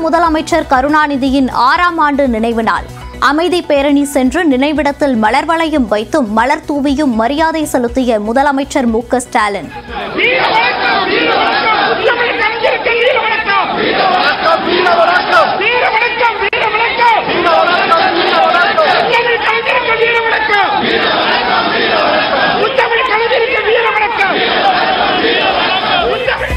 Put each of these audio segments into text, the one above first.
முதலமைச்சர் கருணாநிதியின் ஆறாம் ஆண்டு நினைவு நாள் அமைதி பேரணி சென்று நினைவிடத்தில் மலர் வளையம் வைத்தும் மலர் தூவியும் மரியாதை செலுத்திய முதலமைச்சர் மு க ஸ்டாலின் வீர வணக்கம் வீர வணக்கம் உத்தமிழ் கலைஞருக்கு வீர வணக்கம் வீர வணக்கம் வீர வணக்கம் வீர வணக்கம் வீர வணக்கம் வீர வணக்கம் வீர வணக்கம் உத்தமிழ் கலைஞருக்கு வீர வணக்கம் வீர வணக்கம் வீர வணக்கம் உத்தமிழ் கலைஞருக்கு வீர வணக்கம் வீர வணக்கம் வீர வணக்கம் உத்தமிழ்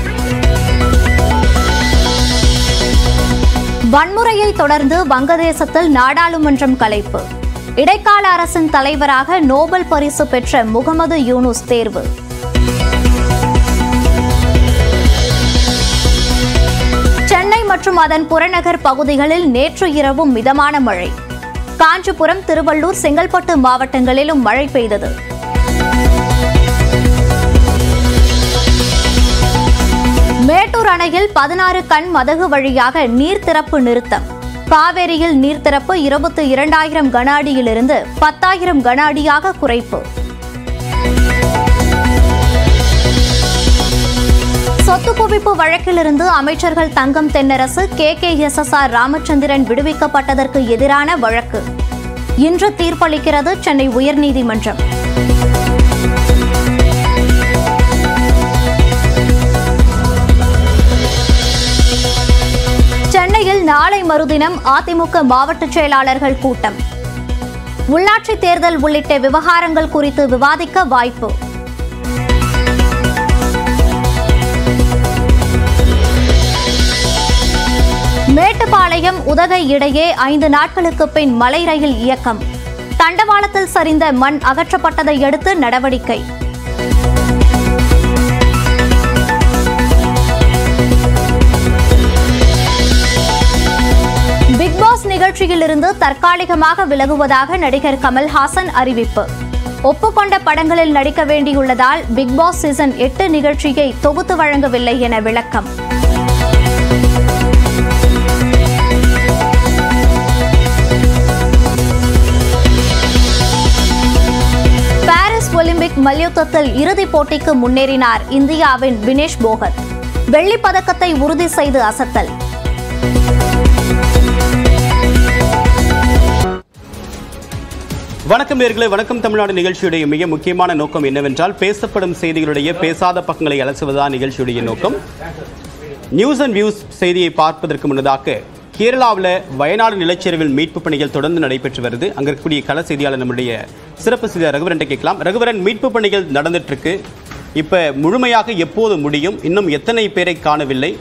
வன்முறையை தொடர்ந்து வங்கதேசத்தில் நாடாளுமன்றம் கலைப்பு இடைக்கால அரசின் தலைவராக நோபல் பரிசு பெற்ற முகமது யூனுஸ் தேர்வு சென்னை மற்றும் அதன் புறநகர் பகுதிகளில் நேற்று இரவும் மிதமான மழை காஞ்சிபுரம் திருவள்ளூர் செங்கல்பட்டு மாவட்டங்களிலும் மழை பெய்தது மேட்டூர் அணையில் பதினாறு கண் மதகு வழியாக நீர் திறப்பு நிறுத்தம் காவேரியில் நீர் திறப்பு இருபத்தி இரண்டாயிரம் கன அடியிலிருந்து பத்தாயிரம் கன அடியாக குறைப்பு சொத்து குவிப்பு வழக்கிலிருந்து அமைச்சர்கள் Thangam Thennarasu K K S S R Ramachandran விடுவிக்கப்பட்டதற்கு எதிரான வழக்கு இன்று தீர்ப்பளிக்கிறது சென்னை உயர்நீதிமன்றம் சென்னையில் நாளை மறுதினம் அதிமுக மாவட்ட செயலாளர்கள் கூட்டம் உள்ளாட்சி தேர்தல் உள்ளிட்ட விவகாரங்கள் குறித்து விவாதிக்க வாய்ப்பு மேட்டுப்பாளையம் உதகை இடையே ஐந்து நாட்களுக்கு பின் மலை ரயில் இயக்கம் தண்டவாளத்தில் சரிந்த மண் அகற்றப்பட்டதை அடுத்து நடவடிக்கை பிக் பாஸ் நிகழ்ச்சியிலிருந்து தற்காலிகமாக விலகுவதாக நடிகர் கமல்ஹாசன் அறிவிப்பு ஒப்புக்கொண்ட படங்களில் நடிக்க வேண்டியுள்ளதால் பிக் பாஸ் சீசன் எட்டு நிகழ்ச்சியை தொகுத்து வழங்கவில்லை என விளக்கம் பாரிஸ் ஒலிம்பிக் மல்யுத்தத்தில் இறுதிப் போட்டிக்கு முன்னேறினார் இந்தியாவின் வினேஷ் போகத் வெள்ளிப் பதக்கத்தை உறுதி செய்து அசத்தல் வணக்கம் நேர்களே வணக்கம் தமிழ்நாடு நிகழ்ச்சியுடைய மிக முக்கியமான நோக்கம் என்னவென்றால் பேசப்படும் செய்திகளுடைய பேசாத பக்கங்களை அலசுவதுதான் நிகழ்ச்சியுடைய நோக்கம் நியூஸ் அண்ட் வியூஸ் செய்தியை பார்ப்பதற்கு முன்னதாக கேரளாவில் வயநாடு நிலச்சரிவில் மீட்பு பணிகள் தொடர்ந்து நடைபெற்று வருது அங்க இருக்கக்கூடிய கள செய்தியாளர் நம்முடைய சிறப்பு செய்தியாளர் ரகுவரன் கேட்கலாம் ரகுவரன் மீட்பு பணிகள் நடந்துட்டு இருக்கு இப்ப முழுமையாக எப்போது முடியும் இன்னும் எத்தனை பேரை காணவில்லை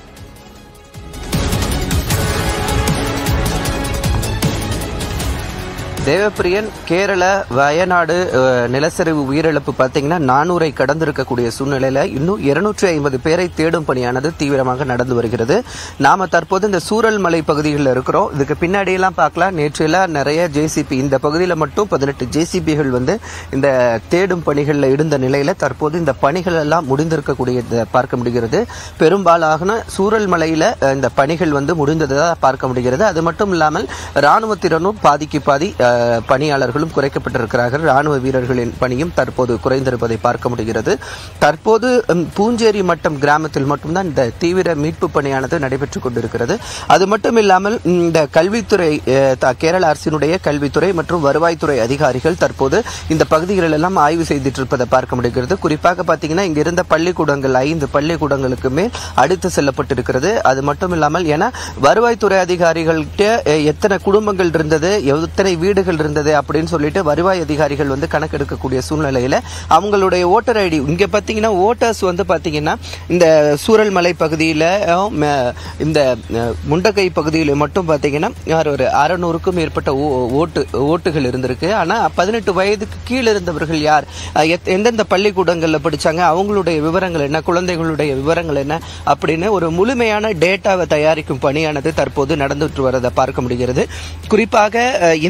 தேவப்பிரியன் கேரள வயநாடு அஹ், நிலச்சரிவு உயிரிழப்பு பார்த்தீங்கன்னா நானூரை கடந்திருக்கக்கூடிய சூழ்நிலையில இன்னும் இருநூற்றி ஐம்பது பேரை தேடும் பணியானது தீவிரமாக நடந்து வருகிறது நாம தற்போது இந்த சூரல் மலை பகுதிகளில் இருக்கிறோம் இதுக்கு பின்னாடி எல்லாம் பார்க்கலாம் நேற்றெல்லாம் நிறைய ஜேசிபி இந்த பகுதியில் மட்டும் பதினெட்டு ஜேசிபிகள் வந்து இந்த தேடும் பணிகளில் இருந்த நிலையில தற்போது இந்த பணிகள் எல்லாம் முடிந்திருக்கக்கூடிய பார்க்க முடிகிறது பெரும்பாலான சூரல் மலையில அஹ், இந்த பணிகள் வந்து முடிந்ததாக பார்க்க முடிகிறது அது மட்டும் இல்லாமல் ராணுவத்தினரும் பாதிக்கு பாதி அஹ், பணியாளர்களும் குறைக்கப்பட்டிருக்கிறார்கள் ராணுவ வீரர்களின் பணியும் தற்போது குறைந்திருப்பதை பார்க்க முடிகிறது தற்போது ம், பூஞ்சேரி மட்டம் கிராமத்தில் மட்டும்தான் இந்த தீவிர மீட்பு பணியானது நடைபெற்றுக் கொண்டிருக்கிறது அது மட்டும் இல்லாமல் ம், இந்த கல்வித்துறை அஹ், த- கேரள அரசினுடைய கல்வித்துறை மற்றும் வருவாய்த்துறை அதிகாரிகள் தற்போது இந்த பகுதிகளில் எல்லாம் ஆய்வு செய்துட்டு இருப்பதை பார்க்க முடிகிறது குறிப்பாக பார்த்தீங்கன்னா இங்க இருந்த பள்ளிக்கூடங்கள் ஐந்து பள்ளிக்கூடங்களுக்கு மேல் அடுத்து செல்லப்பட்டிருக்கிறது அது மட்டும் இல்லாமல் ஏன்னா வருவாய்த்துறை அதிகாரிகள்கிட்ட அஹ், எத்தனை குடும்பங்கள் இருந்தது எத்தனை வீடுகள் இருந்தது அப்படின்னு சொல்லிட்டு வருவாய் அதிகாரிகள் வந்து கணக்கெடுக்கக்கூடிய சூழ்நிலையில அவங்களுடைய ஓட்டர் ஐடி இங்க பாத்தீங்கன்னா ஓட்டர்ஸ் வந்து பாத்தீங்கன்னா இந்த சூரல்மலை பகுதியில அஹ், ம- இந்த அஹ், முண்டகை பகுதியில மட்டும் பாத்தீங்கன்னா யார் ஒரு அறநூறுக்கும் மேற்பட்ட ஓ- ஓட்டு ஓட்டுகள் இருந்திருக்கு ஆனா பதினெட்டு வயதுக்கு கீழே இருந்தவர்கள் யார் அஹ், எத்- எந்தெந்த பள்ளிக்கூடங்கள்ல படிச்சாங்க அவங்களுடைய விவரங்கள் என்ன குழந்தைகளுடைய விவரங்கள் என்ன அப்படின்னு ஒரு முழுமையான டேட்டாவை தயாரிக்கும் பணியானது தற்போது நடந்துட்டு வரதை பார்க்க முடிகிறது குறிப்பாக அஹ், இந்த பகுதி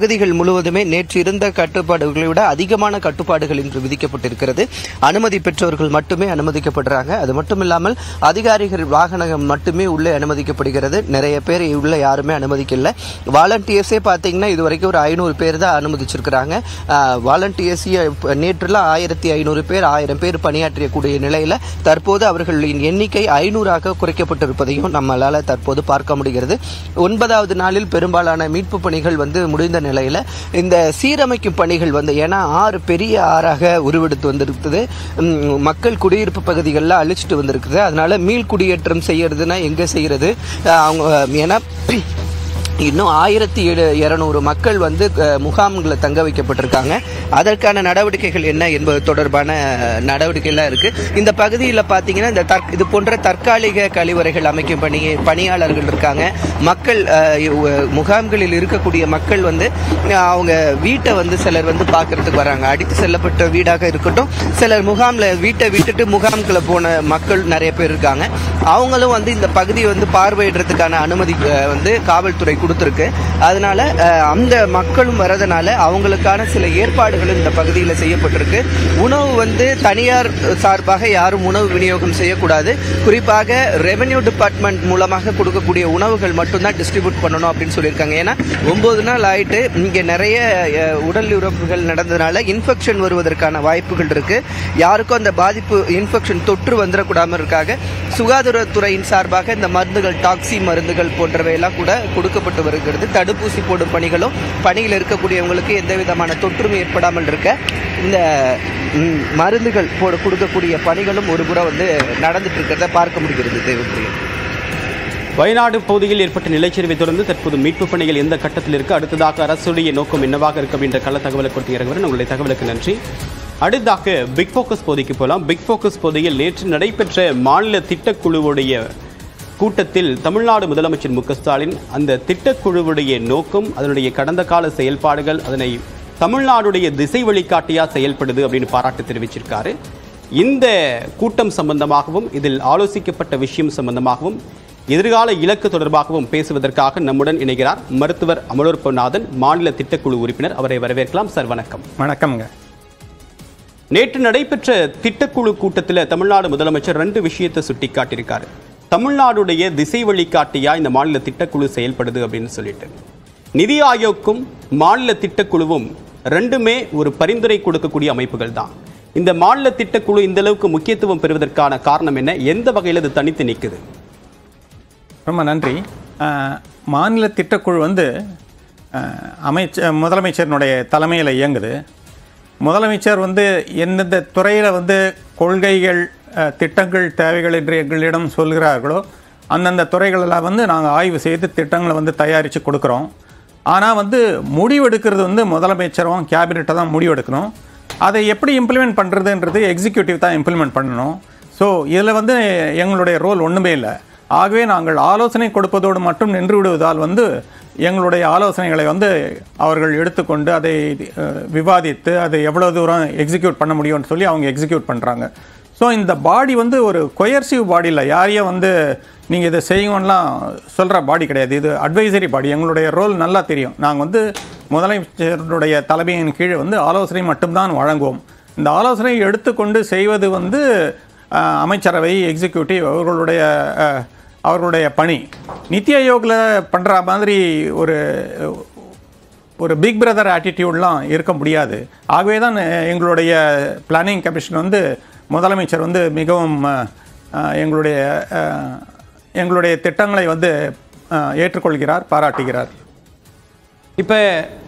பகுதிகள் முழுவதுமே நேற்று இருந்த கட்டுப்பாடுகளை விட அதிகமான கட்டுப்பாடுகள் இன்று விதிக்கப்பட்டிருக்கிறது அனுமதி பெற்றவர்கள் மட்டுமே அனுமதிக்கப்படுறாங்க அது மட்டும் இல்லாமல் அதிகாரிகள் வாகனம் மட்டுமே உள்ளே அனுமதிக்கப்படுகிறது நிறைய பேர் உள்ள யாருமே அனுமதிக்கல வாலண்டியர்ஸே பார்த்தீங்கன்னா இது வரைக்கும் ஒரு ஐநூறு பேர் தான் அனுமதிச்சிருக்கிறாங்க வாலண்டியர்ஸ் நேற்றுலாம் ஆயிரத்தி ஐநூறு பேர் ஆயிரம் பேர் பணியாற்றக்கூடிய நிலையில தற்போது அவர்களின் எண்ணிக்கை ஐநூறாக குறைக்கப்பட்டிருப்பதையும் நம்மளால தற்போது பார்க்க முடிகிறது ஒன்பதாவது நாளில் பெரும்பாலான மீட்பு பணிகள் வந்து முடிந்த நிலையில இந்த சீரமைக்கும் பணிகள் வந்து ஏன்னா ஆறு பெரிய ஆறாக உருவெடுத்து வந்திருக்குது உம், மக்கள் குடியிருப்பு பகுதிகளில் அழிச்சிட்டு வந்திருக்குது அதனால மீள் குடியேற்றம் செய்யறதுன்னா எங்க செய்யறது அஹ், அவங்க ஏன்னா இன்னும் ஆயிரத்தி இருநூறு மக்கள் வந்து அஹ், முகாம்களை தங்க வைக்கப்பட்டிருக்காங்க அதற்கான நடவடிக்கைகள் என்ன என்பது தொடர்பான அஹ், நடவடிக்கைலாம் இருக்கு இந்த பகுதியில் பார்த்தீங்கன்னா இந்த தற்- இது போன்ற தற்காலிக கழிவறைகள் அமைக்கும் பணி பணியாளர்கள் இருக்காங்க மக்கள் அஹ், இவ்- முகாம்களில் இருக்கக்கூடிய மக்கள் வந்து அஹ், அவங்க வீட்டை வந்து சிலர் வந்து பார்க்கறதுக்கு வராங்க அடித்து செல்லப்பட்ட வீடாக இருக்கட்டும் சிலர் முகாம்ல வீட்டை விட்டுட்டு முகாம்களை போன மக்கள் நிறைய பேர் இருக்காங்க அவங்களும் வந்து இந்த பகுதியை வந்து பார்வையிடுறதுக்கான அனுமதி அஹ், வந்து காவல்துறை கொடுத்துருக்கு அதனால அஹ், அந்த மக்களும் வரதுனால அவங்களுக்கான சில ஏற்பாடுகளும் இந்த பகுதியில் செய்யப்பட்டிருக்கு உணவு வந்து தனியார் சார்பாக யாரும் உணவு விநியோகம் செய்யக்கூடாது குறிப்பாக ரெவென்யூ டிபார்ட்மெண்ட் மூலமாக கொடுக்கக்கூடிய உணவுகள் மட்டும்தான் டிஸ்ட்ரிபியூட் பண்ணணும் அப்படின்னு சொல்லியிருக்காங்க ஏன்னா ஒன்பது நாள் ஆயிட்டு இங்கே நிறைய அஹ், உடல் உறவுகள் நடந்ததுனால இன்ஃபெக்ஷன் வருவதற்கான வாய்ப்புகள் இருக்கு யாருக்கும் அந்த பாதிப்பு இன்ஃபெக்ஷன் தொற்று வந்துடக்கூடாமற்காக சுகாதாரத்துறையின் சார்பாக இந்த மருந்துகள் டாக்ஸி மருந்துகள் போன்றவையெல்லாம் கூட கொடுக்கப்பட்டு வருகிறது தடுப்பூசி போடும் பணிகளும் பணியில் இருக்கக்கூடியவங்களுக்கு எந்த விதமான தொற்றும் ஏற்படாமல் இருக்க இந்த ம், மருந்துகள் போட கொடுக்கக்கூடிய பணிகளும் ஒரு புறம் வந்து நடந்துட்டு இருக்கிறத பார்க்க முடிகிறது தேவப்பிரியன் வயநாடு பகுதியில் ஏற்பட்ட நிலச்சரிவை தொடர்ந்து தற்போது மீட்பு பணிகள் எந்த கட்டத்தில் இருக்கு அடுத்ததாக அரசுடைய நோக்கம் என்னவாக இருக்கும் என்ற கள தகவலை கொடுத்து இறங்குகிறேன் உங்களுடைய தகவலுக்கு நன்றி அடுத்ததாக பிக் ஃபோக்கஸ் பகுதிக்கு போகலாம் பிக் ஃபோக்கஸ் பகுதியில் நேற்று நடைபெற்ற மாநில திட்டக்குழுவுடைய கூட்டத்தில் தமிழ்நாடு முதலமைச்சர் மு க ஸ்டாலின் அந்த திட்டக்குழுவுடைய நோக்கம் அதனுடைய கடந்த கால செயல்பாடுகள் அதனை தமிழ்நாடுடைய திசை வழிகாட்டியா செயல்படுது அப்படின்னு பாராட்டு தெரிவிச்சிருக்காரு இந்த கூட்டம் சம்பந்தமாகவும் இதில் ஆலோசிக்கப்பட்ட விஷயம் சம்பந்தமாகவும் எதிர்கால இலக்கு தொடர்பாகவும் பேசுவதற்காக நம்முடன் இணைகிறார் மருத்துவர் அமலோர் பொன்னாதன் மாநில திட்டக்குழு உறுப்பினர் அவரை வரவேற்கலாம் சார் வணக்கம் வணக்கம்ங்க நேற்று நடைபெற்ற திட்டக்குழு கூட்டத்தில் தமிழ்நாடு முதலமைச்சர் ரெண்டு விஷயத்தை சுட்டிக்காட்டியிருக்காரு தமிழ்நாடுடைய திசை வழிகாட்டியா இந்த மாநில திட்டக்குழு செயல்படுது அப்படின்னு சொல்லிட்டு நிதி ஆயோக்கும் மாநில திட்டக்குழுவும் ரெண்டுமே ஒரு பரிந்துரை கொடுக்கக்கூடிய அமைப்புகள் தான் இந்த மாநில திட்டக்குழு இந்த அளவுக்கு முக்கியத்துவம் பெறுவதற்கான காரணம் என்ன எந்த வகையில் இது தனித்து நிற்குது ரொம்ப நன்றி அஹ், மாநில திட்டக்குழு வந்து அஹ், அமைச்ச முதலமைச்சரினுடைய தலைமையில் இயங்குது முதலமைச்சர் வந்து எந்தெந்த துறையில் வந்து கொள்கைகள் அஹ், திட்டங்கள் தேவைகள் என்று எங்களிடம் சொல்கிறார்களோ அந்தந்த துறைகளெல்லாம் வந்து நாங்கள் ஆய்வு செய்து திட்டங்களை வந்து தயாரித்து கொடுக்குறோம் ஆனால் வந்து முடிவெடுக்கிறது வந்து முதலமைச்சரும் கேபினெட்டை தான் முடிவெடுக்கணும் அதை எப்படி இம்ப்ளிமெண்ட் பண்ணுறதுன்றது எக்ஸிக்யூட்டிவ் தான் இம்ப்ளிமெண்ட் பண்ணணும் ஸோ இதில் வந்து எங்களுடைய ரோல் ஒன்றுமே இல்லை ஆகவே நாங்கள் ஆலோசனை கொடுப்பதோடு மட்டும் நின்று விடுவதால் வந்து எங்களுடைய ஆலோசனைகளை வந்து அவர்கள் எடுத்துக்கொண்டு அதை அஹ், விவாதித்து அதை எவ்வளோ தூரம் எக்ஸிக்யூட் பண்ண முடியும்னு சொல்லி அவங்க எக்ஸிக்யூட் பண்ணுறாங்க ஸோ இந்த பாடி வந்து ஒரு கொயர்சிவ் பாடி இல்லை யாரையும் வந்து நீங்கள் இதை செய்யுங்கலாம் சொல்கிற பாடி கிடையாது இது அட்வைசரி பாடி எங்களுடைய ரோல் நல்லா தெரியும் நாங்கள் வந்து முதலமைச்சருடைய தலைமையின் கீழ் வந்து ஆலோசனை மட்டும்தான் வழங்குவோம் இந்த ஆலோசனை எடுத்துக்கொண்டு செய்வது வந்து அஹ், அமைச்சரவை எக்ஸிக்யூட்டிவ் அவர்களுடைய அஹ், அவர்களுடைய பணி நித்தி ஆயோக்கில் பண்ணுற மாதிரி ஒரு ஒரு பிக் பிரதர் ஆட்டிடியூட்லாம் இருக்க முடியாது ஆகவே தான் எங்களுடைய பிளானிங் கமிஷன் வந்து முதலமைச்சர் வந்து மிகவும் அஹ், அஹ், எங்களுடைய அஹ், எங்களுடைய திட்டங்களை வந்து அஹ், ஏற்றுக்கொள்கிறார் பாராட்டுகிறார் இப்போ